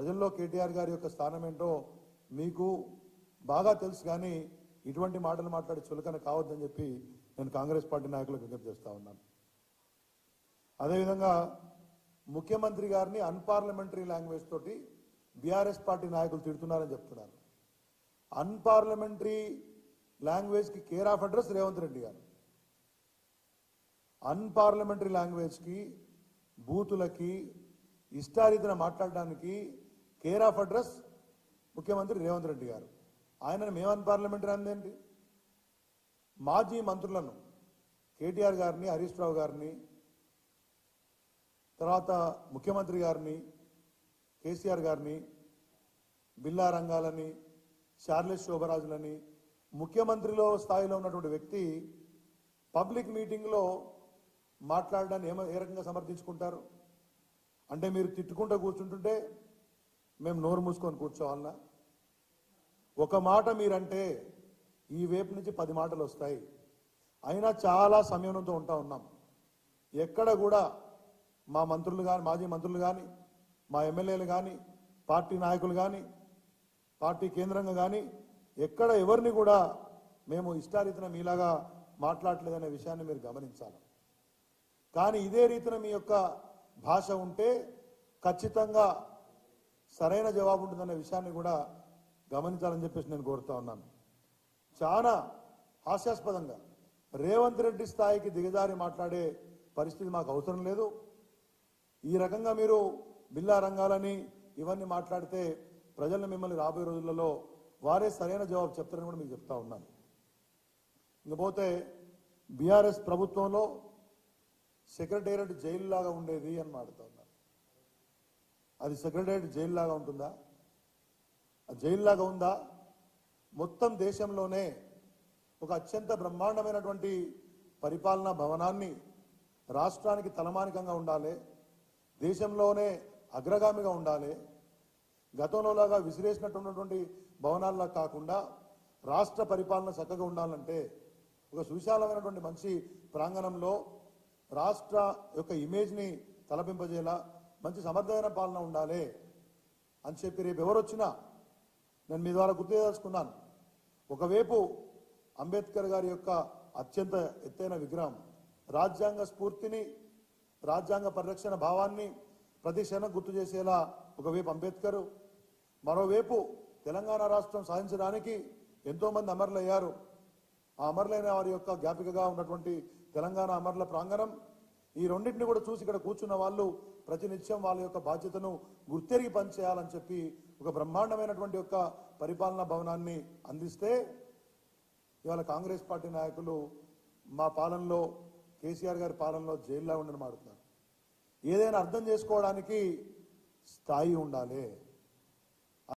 ప్రజల్లో కేటీఆర్ గారి యొక్క స్థానం ఏంటో మీకు బాగా తెలుసు కానీ ఇటువంటి మాటలు మాట్లాడి చులకన కావద్దని చెప్పి నేను కాంగ్రెస్ పార్టీ నాయకులకు విజ్ఞప్తి చేస్తా ఉన్నాను అదేవిధంగా ముఖ్యమంత్రి గారిని అన్పార్లమెంటరీ లాంగ్వేజ్ తోటి బీఆర్ఎస్ పార్టీ నాయకులు తిడుతున్నారని చెప్తున్నారు అన్పార్లమెంటరీ లాంగ్వేజ్కి care of address Revanth Reddy గారు అన్పార్లమెంటరీ లాంగ్వేజ్కి బూతులకి ఇష్టారీతిన మాట్లాడడానికి కేర్ ఆఫ్ అడ్రస్ ముఖ్యమంత్రి రేవంత్ రెడ్డి గారు ఆయనను మేము అన్పార్లమెంటరీ అందేంటి మాజీ మంత్రులను కేటీఆర్ గారిని హరీష్ రావు గారిని తర్వాత ముఖ్యమంత్రి గారిని కేసీఆర్ గారిని బిల్లా రంగాలని చార్లెస్ శోభరాజులని ముఖ్యమంత్రిలో స్థాయిలో ఉన్నటువంటి వ్యక్తి పబ్లిక్ మీటింగ్లో మాట్లాడడాన్ని ఏమ ఏ రకంగా సమర్థించుకుంటారు అంటే మీరు తిట్టుకుంటూ కూర్చుంటుంటే మేము నోరు మూసుకొని కూర్చోవాలనా ఒక మాట మీరంటే ఈ వైపు నుంచి పది మాటలు వస్తాయి అయినా చాలా సంయమనంతో ఉంటా ఉన్నాం ఎక్కడ కూడా మా మంత్రులు కానీ మాజీ మంత్రులు కానీ మా ఎమ్మెల్యేలు కానీ పార్టీ నాయకులు కానీ పార్టీ కేంద్రంగా కానీ ఎక్కడ ఎవరిని కూడా మేము ఇష్టారీతిన మీలాగా మాట్లాడలేదనే విషయాన్ని మీరు గమనించాలి కానీ ఇదే రీతిన మీ యొక్క భాష ఉంటే ఖచ్చితంగా సరైన జవాబు ఉంటుందనే విషయాన్ని కూడా గమనించాలని చెప్పేసి నేను కోరుతా ఉన్నాను చాలా హాస్యాస్పదంగా రేవంత్ రెడ్డి స్థాయికి దిగజారి మాట్లాడే పరిస్థితి మాకు అవసరం లేదు ఈ రకంగా మీరు బిల్లా రంగాలని ఇవన్నీ మాట్లాడితే ప్రజలు మిమ్మల్ని రాబోయే రోజులలో వారే సరైన జవాబు చెప్తారని కూడా మీకు చెప్తా ఉన్నాను ఇంకపోతే బీఆర్ఎస్ ప్రభుత్వంలో సెక్రటేరియట్ జైలు లాగా ఉండేది అని మాడుతా ఉన్నారు అది సెక్రటేరియట్ జైలు లాగా ఉంటుందా ఆ జైలు లాగా ఉందా మొత్తం దేశంలోనే ఒక అత్యంత బ్రహ్మాండమైనటువంటి పరిపాలనా భవనాన్ని రాష్ట్రానికి తలమానికంగా ఉండాలి దేశంలోనే అగ్రగామిగా ఉండాలి గతంలోలాగా విసిరేసినట్టున్నటువంటి భవనాల్లా కాకుండా రాష్ట్ర పరిపాలన చక్కగా ఉండాలంటే ఒక సువిశాలమైనటువంటి మంచి ప్రాంగణంలో రాష్ట్ర యొక్క ఇమేజ్ని తలపింపజేలా మంచి సమర్థమైన పాలన ఉండాలి అని చెప్పి రేపు ఎవరు వచ్చినా నేను మీ ద్వారా గుర్తు చేసుకున్నాను ఒకవైపు అంబేద్కర్ గారి యొక్క అత్యంత ఎత్తైన విగ్రహం రాజ్యాంగ స్ఫూర్తిని రాజ్యాంగ పరిరక్షణ భావాన్ని ప్రతి క్షణం గుర్తు చేసేలా ఒకవైపు అంబేద్కర్ మరోవైపు తెలంగాణ రాష్ట్రం సాధించడానికి ఎంతో మంది అమరులయ్యారు ఆ అమరులైన వారి యొక్క జ్ఞాపికగా ఉన్నటువంటి తెలంగాణ అమరుల ప్రాంగణం ఈ రెండింటిని కూడా చూసి ఇక్కడ కూర్చున్న వాళ్ళు ప్రతినిత్యం వాళ్ళ యొక్క బాధ్యతను గుర్తెరిగి పనిచేయాలని చెప్పి ఒక బ్రహ్మాండమైనటువంటి యొక్క పరిపాలనా భవనాన్ని అందిస్తే ఇవాళ కాంగ్రెస్ పార్టీ నాయకులు మా పాలనలో కేసీఆర్ గారి పాలనలో జైల్లో ఉండని మాడుతున్నారు ఏదైనా అర్థం చేసుకోవడానికి స్థాయి ఉండాలి